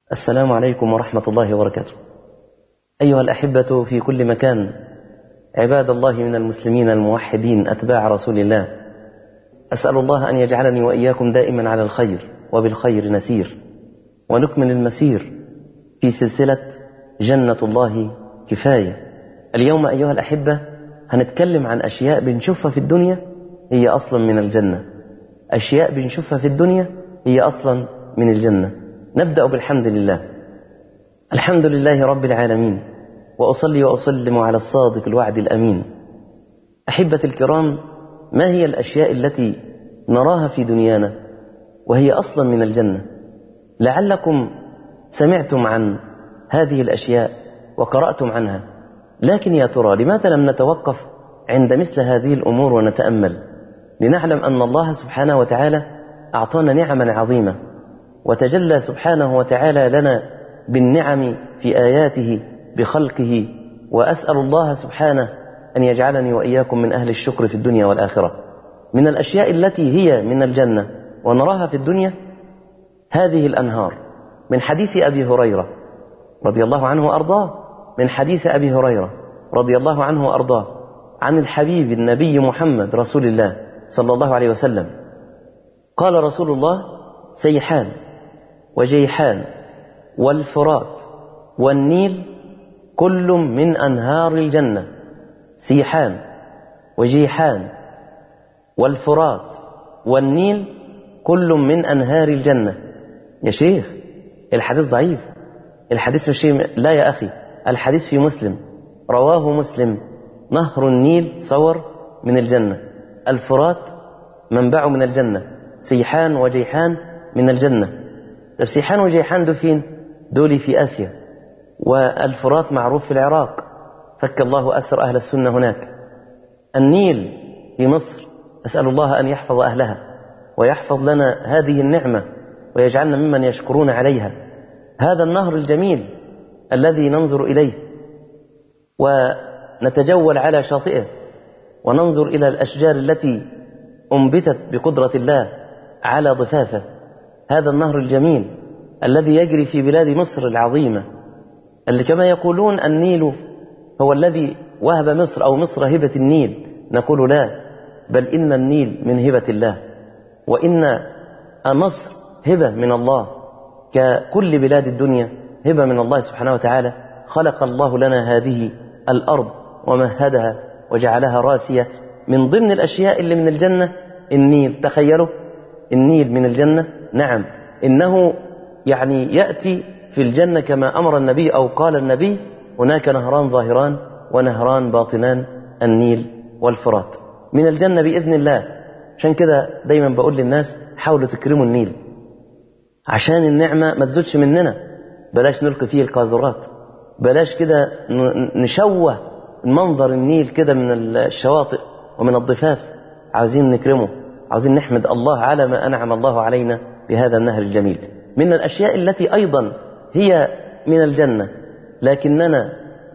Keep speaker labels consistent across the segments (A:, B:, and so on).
A: السلام عليكم ورحمة الله وبركاته. أيها الأحبة في كل مكان، عباد الله من المسلمين الموحدين أتباع رسول الله. أسأل الله أن يجعلني وإياكم دائما على الخير وبالخير نسير، ونكمل المسير في سلسلة جنة الله كفاية. اليوم أيها الأحبة هنتكلم عن أشياء بنشوفها في الدنيا هي أصلا من الجنة. أشياء بنشوفها في الدنيا هي أصلا من الجنة. نبدأ بالحمد لله الحمد لله رب العالمين وأصلي وأسلم على الصادق الوعد الأمين أحبة الكرام ما هي الأشياء التي نراها في دنيانا وهي أصلا من الجنة لعلكم سمعتم عن هذه الأشياء وقرأتم عنها لكن يا ترى لماذا لم نتوقف عند مثل هذه الأمور ونتأمل لنعلم أن الله سبحانه وتعالى أعطانا نعما عظيمة وتجلى سبحانه وتعالى لنا بالنعم في آياته بخلقه وأسأل الله سبحانه أن يجعلني وإياكم من أهل الشكر في الدنيا والآخرة من الأشياء التي هي من الجنة ونراها في الدنيا هذه الأنهار من حديث أبي هريرة رضي الله عنه وأرضاه من حديث أبي هريرة رضي الله عنه وأرضاه عن الحبيب النبي محمد رسول الله صلى الله عليه وسلم قال رسول الله سيحان وجيحان والفرات والنيل كل من أنهار الجنة سيحان وجيحان والفرات والنيل كل من أنهار الجنة يا شيخ الحديث ضعيف الحديث مش لا يا أخي الحديث في مسلم رواه مسلم نهر النيل صور من الجنة الفرات منبع من الجنة سيحان وجيحان من الجنة طب سيحان وجيحان دول فين؟ دول في آسيا والفرات معروف في العراق فك الله أسر أهل السنة هناك النيل في مصر أسأل الله أن يحفظ أهلها ويحفظ لنا هذه النعمة ويجعلنا ممن يشكرون عليها هذا النهر الجميل الذي ننظر إليه ونتجول على شاطئه وننظر إلى الأشجار التي أنبتت بقدرة الله على ضفافه هذا النهر الجميل الذي يجري في بلاد مصر العظيمة اللي كما يقولون النيل هو الذي وهب مصر أو مصر هبة النيل نقول لا بل إن النيل من هبة الله وإن مصر هبة من الله ككل بلاد الدنيا هبة من الله سبحانه وتعالى خلق الله لنا هذه الأرض ومهدها وجعلها راسية من ضمن الأشياء اللي من الجنة النيل تخيلوا النيل من الجنة نعم إنه يعني يأتي في الجنة كما أمر النبي أو قال النبي هناك نهران ظاهران ونهران باطنان النيل والفرات من الجنة بإذن الله عشان كده دايما بقول للناس حاولوا تكرموا النيل عشان النعمة ما تزودش مننا بلاش نلقي فيه القاذورات بلاش كده نشوه منظر النيل كده من الشواطئ ومن الضفاف عاوزين نكرمه عاوزين نحمد الله على ما أنعم الله علينا بهذا النهر الجميل من الأشياء التي أيضا هي من الجنة لكننا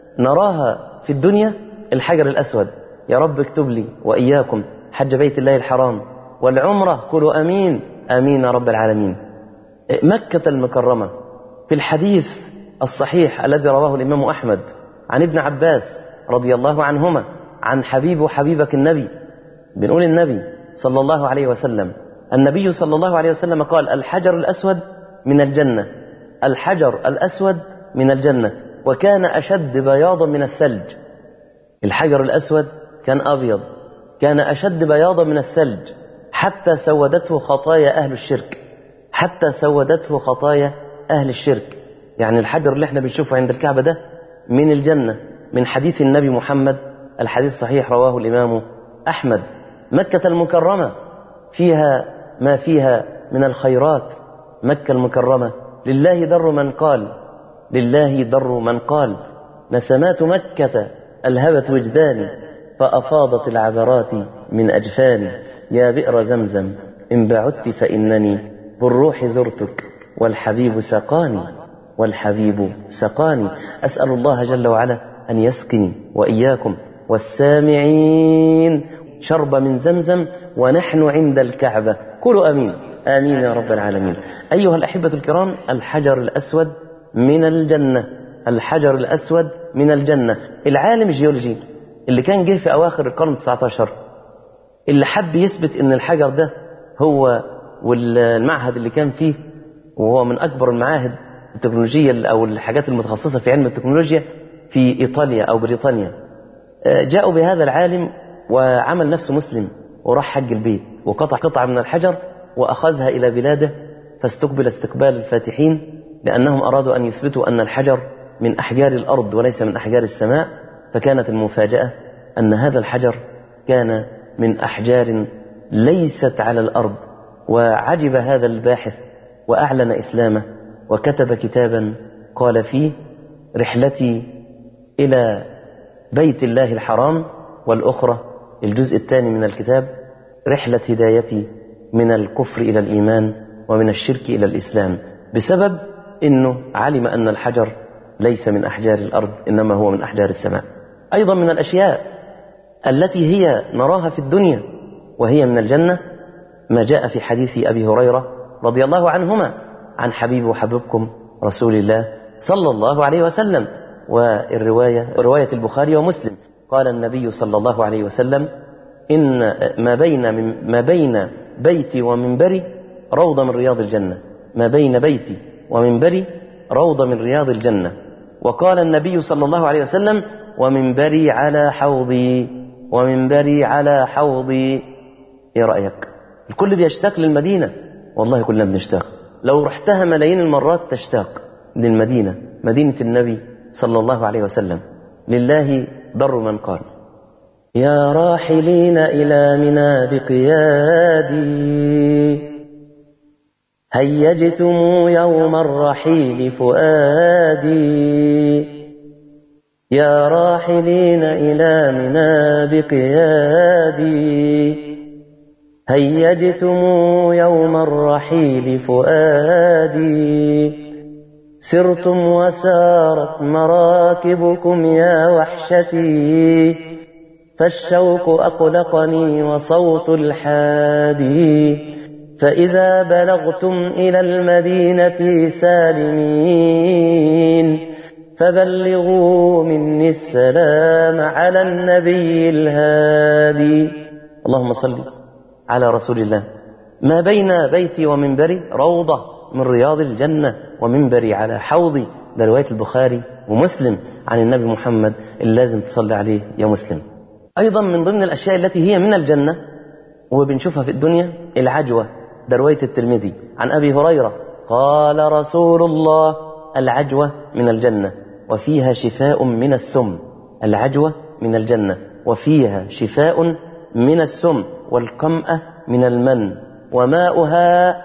A: نراها في الدنيا الحجر الأسود يا رب اكتب لي وإياكم حج بيت الله الحرام والعمرة كلوا أمين آمين يا رب العالمين مكة المكرمة في الحديث الصحيح الذي رواه الإمام أحمد عن ابن عباس رضي الله عنهما عن حبيب وحبيبك النبي بنقول النبي صلى الله عليه وسلم النبي صلى الله عليه وسلم قال الحجر الأسود من الجنة الحجر الأسود من الجنة وكان أشد بياضا من الثلج الحجر الأسود كان أبيض كان أشد بياضا من الثلج حتى سودته خطايا أهل الشرك حتى سودته خطايا أهل الشرك يعني الحجر اللي احنا بنشوفه عند الكعبة ده من الجنة من حديث النبي محمد الحديث صحيح رواه الإمام أحمد مكة المكرمة فيها ما فيها من الخيرات مكة المكرمة لله در من قال لله در من قال نسمات مكة ألهبت وجداني فأفاضت العبرات من أجفاني يا بئر زمزم إن بعدت فإنني بالروح زرتك والحبيب سقاني والحبيب سقاني أسأل الله جل وعلا أن يسقني وإياكم والسامعين شرب من زمزم ونحن عند الكعبة كلوا أمين آمين يا رب العالمين أيها الأحبة الكرام الحجر الأسود من الجنة الحجر الأسود من الجنة العالم الجيولوجي اللي كان جه في أواخر القرن 19 اللي حب يثبت ان الحجر ده هو والمعهد اللي كان فيه وهو من اكبر المعاهد التكنولوجيه او الحاجات المتخصصه في علم التكنولوجيا في ايطاليا او بريطانيا جاءوا بهذا العالم وعمل نفسه مسلم وراح حج البيت وقطع قطعه من الحجر واخذها الى بلاده فاستقبل استقبال الفاتحين لانهم ارادوا ان يثبتوا ان الحجر من احجار الارض وليس من احجار السماء فكانت المفاجاه ان هذا الحجر كان من احجار ليست على الارض وعجب هذا الباحث واعلن اسلامه وكتب كتابا قال فيه رحلتي الى بيت الله الحرام والاخرى الجزء الثاني من الكتاب رحله هدايتي من الكفر الى الايمان ومن الشرك الى الاسلام بسبب انه علم ان الحجر ليس من احجار الارض انما هو من احجار السماء ايضا من الاشياء التي هي نراها في الدنيا وهي من الجنة ما جاء في حديث أبي هريرة رضي الله عنهما عن حبيب وحبيبكم رسول الله صلى الله عليه وسلم والرواية رواية البخاري ومسلم قال النبي صلى الله عليه وسلم إن ما بين ما بين بيتي ومنبري روضة من رياض الجنة ما بين بيتي ومنبري روضة من رياض الجنة وقال النبي صلى الله عليه وسلم ومنبري على حوضي ومنبري على حوضي ايه رأيك الكل بيشتاق للمدينة والله كلنا بنشتاق لو رحتها ملايين المرات تشتاق للمدينة مدينة النبي صلى الله عليه وسلم لله ضر من قال يا راحلين إلى منى بقيادي هيجتم يوم الرحيل فؤادي يا راحلين إلى منى بقيادي هيجتم يوم الرحيل فؤادي سرتم وسارت مراكبكم يا وحشتي فالشوق أقلقني وصوت الحادي فإذا بلغتم إلى المدينة سالمين فبلغوا مني السلام على النبي الهادي اللهم صل على رسول الله ما بين بيتي ومنبري روضة من رياض الجنة ومنبري على حوضي ده رواية البخاري ومسلم عن النبي محمد اللي لازم تصلي عليه يا مسلم أيضا من ضمن الأشياء التي هي من الجنة وبنشوفها في الدنيا العجوة ده رواية الترمذي عن أبي هريرة قال رسول الله العجوة من الجنة وفيها شفاء من السم العجوة من الجنة وفيها شفاء من السم والقمأة من المن وماؤها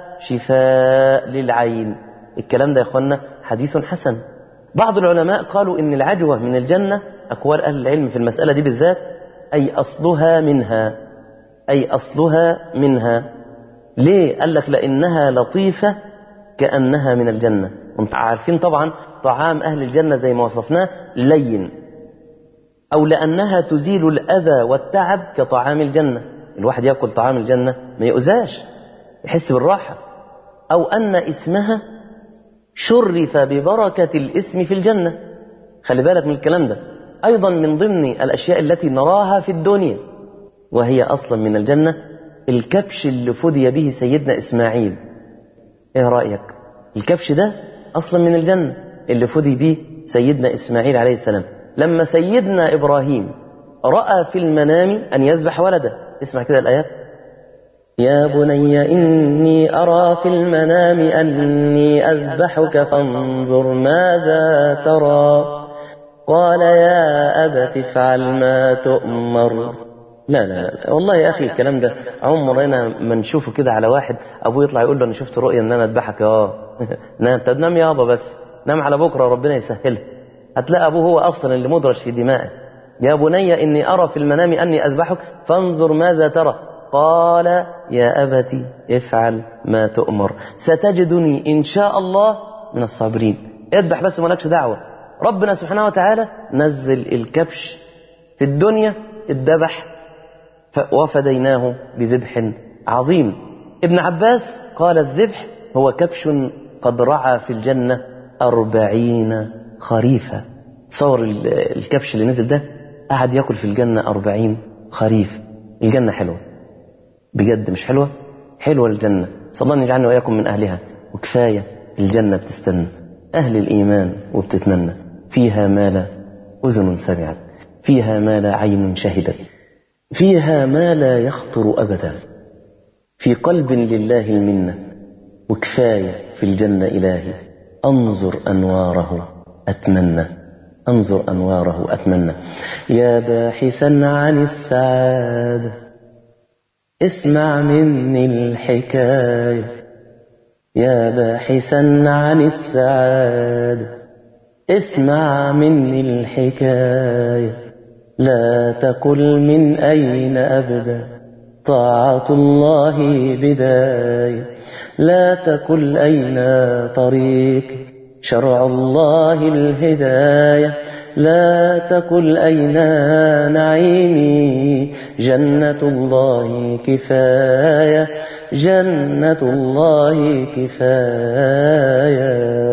A: شفاء للعين الكلام ده يا اخوانا حديث حسن بعض العلماء قالوا ان العجوة من الجنة أقوال أهل العلم في المسألة دي بالذات أي أصلها منها أي أصلها منها ليه؟ قال لك لأنها لطيفة كأنها من الجنة وانت عارفين طبعا طعام أهل الجنة زي ما وصفناه لين أو لأنها تزيل الأذى والتعب كطعام الجنة الواحد يأكل طعام الجنة ما يؤذاش يحس بالراحة أو أن اسمها شرف ببركة الاسم في الجنة خلي بالك من الكلام ده أيضا من ضمن الأشياء التي نراها في الدنيا وهي أصلا من الجنة الكبش اللي فدي به سيدنا إسماعيل إيه رأيك الكبش ده أصلا من الجنة اللي فدي به سيدنا إسماعيل عليه السلام لما سيدنا إبراهيم رأى في المنام أن يذبح ولده اسمع كده الآيات يا بني إني أرى في المنام أني أذبحك فانظر ماذا ترى قال يا أبت افعل ما تؤمر لا لا لا والله يا أخي الكلام ده عمرنا ما نشوفه كده على واحد أبوه يطلع يقول له أنا شفت رؤيا إن أنا أذبحك اه نام طب نام يابا بس نام على بكرة ربنا يسهلها هتلاقي أبوه هو أصلا اللي مدرج في دمائه يا بني إني أرى في المنام أني أذبحك فانظر ماذا ترى قال يا أبت افعل ما تؤمر ستجدني إن شاء الله من الصابرين اذبح بس مالكش دعوة ربنا سبحانه وتعالى نزل الكبش في الدنيا الذبح وفديناه بذبح عظيم ابن عباس قال الذبح هو كبش قد رعى في الجنة أربعين خريفا تصور الكبش اللي نزل ده قعد ياكل في الجنة أربعين خريف الجنة حلوة بجد مش حلوة حلوة الجنة صلى الله يجعلني وإياكم من أهلها وكفاية الجنة بتستنى أهل الإيمان وبتتمنى فيها ما لا أذن سمعت فيها ما لا عين شهدت فيها ما لا يخطر أبدا في قلب لله المنة وكفاية في الجنة إلهي أنظر أنواره أتمنى أنظر أنواره أتمنى يا باحثا عن السعادة اسمع مني الحكاية يا باحثا عن السعادة اسمع مني الحكاية لا تقل من أين أبدا طاعة الله بداية لا تقل أين طريق شرع الله الهداية لا تقل أين نعيمي جنة الله كفاية جنة الله كفاية